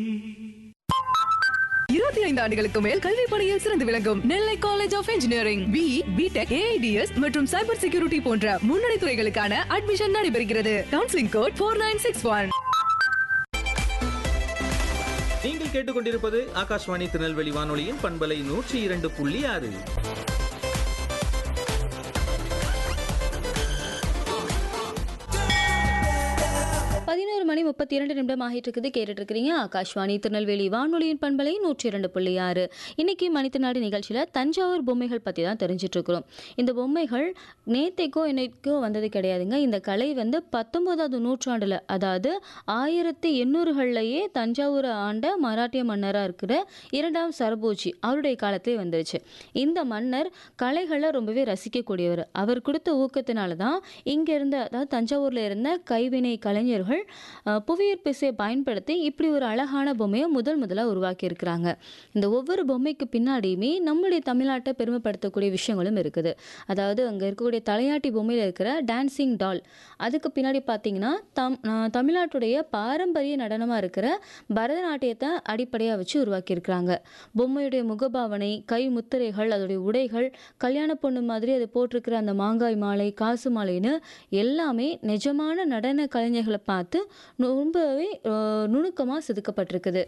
இருபத்தி ஐந்து ஆண்டுகளுக்கு மேல் கல்வி பணியில் சிறந்து விளங்கும் Nellai college of engineering B BTech AIDS மற்றும் சைபர் செக்யூரிட்டி போன்ற முன்னணி துறைகளுக்கான அட்மிஷன் நடைபெறுகிறது counselling code four nine six one நீங்கள் கேட்டுக்கொண்டிருப்பது ஆகாஷ்வாணி திருநெல்வேலி வானொலியின் பண்பலை நூற்றி இரண்டு புள்ளி ஆறு பதினோரு மணி முப்பத்தி இரண்டு நிமிடம் ஆகிட்டு இருக்குது கேட்டுட்டு இருக்கிறீங்க ஆகாஷ்வாணி திருநெல்வேலி வானொலியின் பண்பலை நூற்றி இரண்டு புள்ளி ஆறு இன்னைக்கு மனிதநாடு நிகழ்ச்சியில் தஞ்சாவூர் பொம்மைகள் பற்றி தான் தெரிஞ்சிட்டு இருக்கிறோம் இந்த பொம்மைகள் நேத்தைக்கோ இன்னைக்கோ வந்தது கிடையாதுங்க இந்த கலை வந்து பத்தொன்பதாவது நூற்றாண்டில் அதாவது ஆயிரத்தி எண்ணூறுகள்லையே தஞ்சாவூரை ஆண்ட மராட்டிய மன்னராக இருக்கிற இரண்டாம் சரபோஜி அவருடைய காலத்திலே வந்துருச்சு இந்த மன்னர் கலைகளை ரொம்பவே ரசிக்கக்கூடியவர் அவர் கொடுத்த ஊக்கத்தினால தான் இங்கே இருந்த அதாவது தஞ்சாவூரில் இருந்த கைவினை கலைஞர்கள் அஹ், புவியீர்ப்பு விசையை பயன்படுத்தி இப்படி ஒரு அழகான பொம்மையை முதல் முதலாக உருவாக்கி இருக்கிறாங்க இந்த ஒவ்வொரு பொம்மைக்கு பின்னாடியுமே நம்முடைய தமிழ்நாட்டை பெருமைப்படுத்தக்கூடிய விஷயங்களும் இருக்குது அதாவது அங்கே இருக்கக்கூடிய தலையாட்டி பொம்மையில் இருக்கிற டான்சிங் டால் அதுக்கு பின்னாடி பார்த்தீங்கன்னா தம் அஹ், தமிழ்நாட்டுடைய பாரம்பரிய நடனமாக இருக்கிற பரதநாட்டியத்தை அடிப்படையாக வச்சு உருவாக்கியிருக்கிறாங்க பொம்மையுடைய முகபாவனை கை முத்திரைகள் அதோடைய உடைகள் கல்யாண பொண்ணு மாதிரி அது போட்டிருக்கிற அந்த மாங்காய் மாலை காசு மாலைன்னு எல்லாமே நிஜமான நடன கலைஞர்களை பார்த்து ரொம்பவே நுணுக்கமாக செதுக்கப்பட்டிருக்குது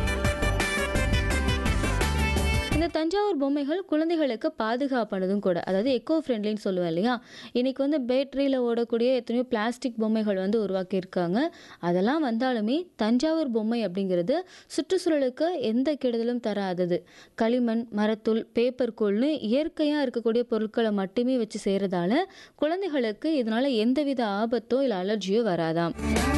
இந்த தஞ்சாவூர் பொம்மைகள் குழந்தைகளுக்கு பாதுகாப்பானதும் கூட அதாவது எக்கோ ஃப்ரெண்ட்லின்னு சொல்லுவேன் இல்லையா இன்னைக்கு வந்து பேட்டரியில் ஓடக்கூடிய எத்தனையோ பிளாஸ்டிக் பொம்மைகள் வந்து உருவாக்கியிருக்காங்க அதெல்லாம் வந்தாலுமே தஞ்சாவூர் பொம்மை அப்படிங்கிறது சுற்றுச்சூழலுக்கு எந்த கெடுதலும் தராதது களிமண் மரத்தூள் பேப்பர் கோல்னு இயற்கையாக இருக்கக்கூடிய பொருட்களை மட்டுமே வச்சு செய்கிறதால குழந்தைகளுக்கு இதனால் எந்தவித ஆபத்தோ இல்லை அலர்ஜியோ வராதாம்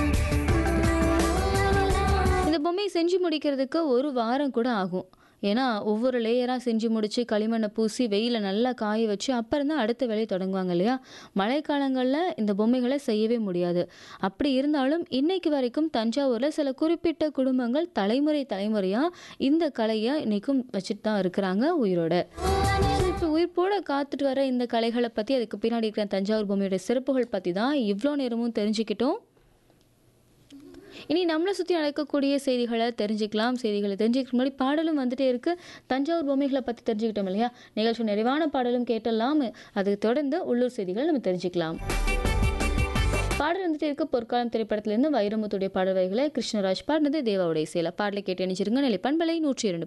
இந்த பொம்மையை செஞ்சு முடிக்கிறதுக்கு ஒரு வாரம் கூட ஆகும் ஏன்னா ஒவ்வொரு லேயராக செஞ்சு முடித்து களிமண்ணை பூசி வெயில நல்லா காய வச்சு அப்புறம் தான் அடுத்த வேலையை தொடங்குவாங்க இல்லையா மழைக்காலங்களில் இந்த பொம்மைகளை செய்யவே முடியாது அப்படி இருந்தாலும் இன்னைக்கு வரைக்கும் தஞ்சாவூரில் சில குறிப்பிட்ட குடும்பங்கள் தலைமுறை தலைமுறையாக இந்த கலையை இன்னைக்கும் வச்சுட்டு தான் இருக்கிறாங்க உயிரோட இப்போ உயிர்ப்போட காத்துட்டு வர இந்த கலைகளை பற்றி அதுக்கு பின்னாடி இருக்கிற தஞ்சாவூர் பொம்மையோட சிறப்புகள் பற்றி தான் இவ்வளோ நேரமும் தெரிஞ்சுக்கிட்டோம் இனி நம்மளை சுற்றி நடக்கக்கூடிய செய்திகளை தெரிஞ்சுக்கலாம் செய்திகளை தெரிஞ்சுக்கிறதுக்கு முன்னாடி பாடலும் வந்துட்டே இருக்கு தஞ்சாவூர் பொம்மைகளை பற்றி தெரிஞ்சுக்கிட்டோம் இல்லையா நிகழ்ச்சி நிறைவான பாடலும் கேட்டலாம் அதுக்கு தொடர்ந்து உள்ளூர் செய்திகள் நம்ம தெரிஞ்சுக்கலாம் பாடல் வந்துட்டே இருக்க பொற்காலம் திரைப்படத்திலிருந்து வைரமுத்துடைய பாடல் வரிகளை கிருஷ்ணராஜ் பாடினது தேவாவுடைய சேலை பாடலை கேட்டு அணிச்சிருங்க நிலை பண்பலை நூற்றி இரண்டு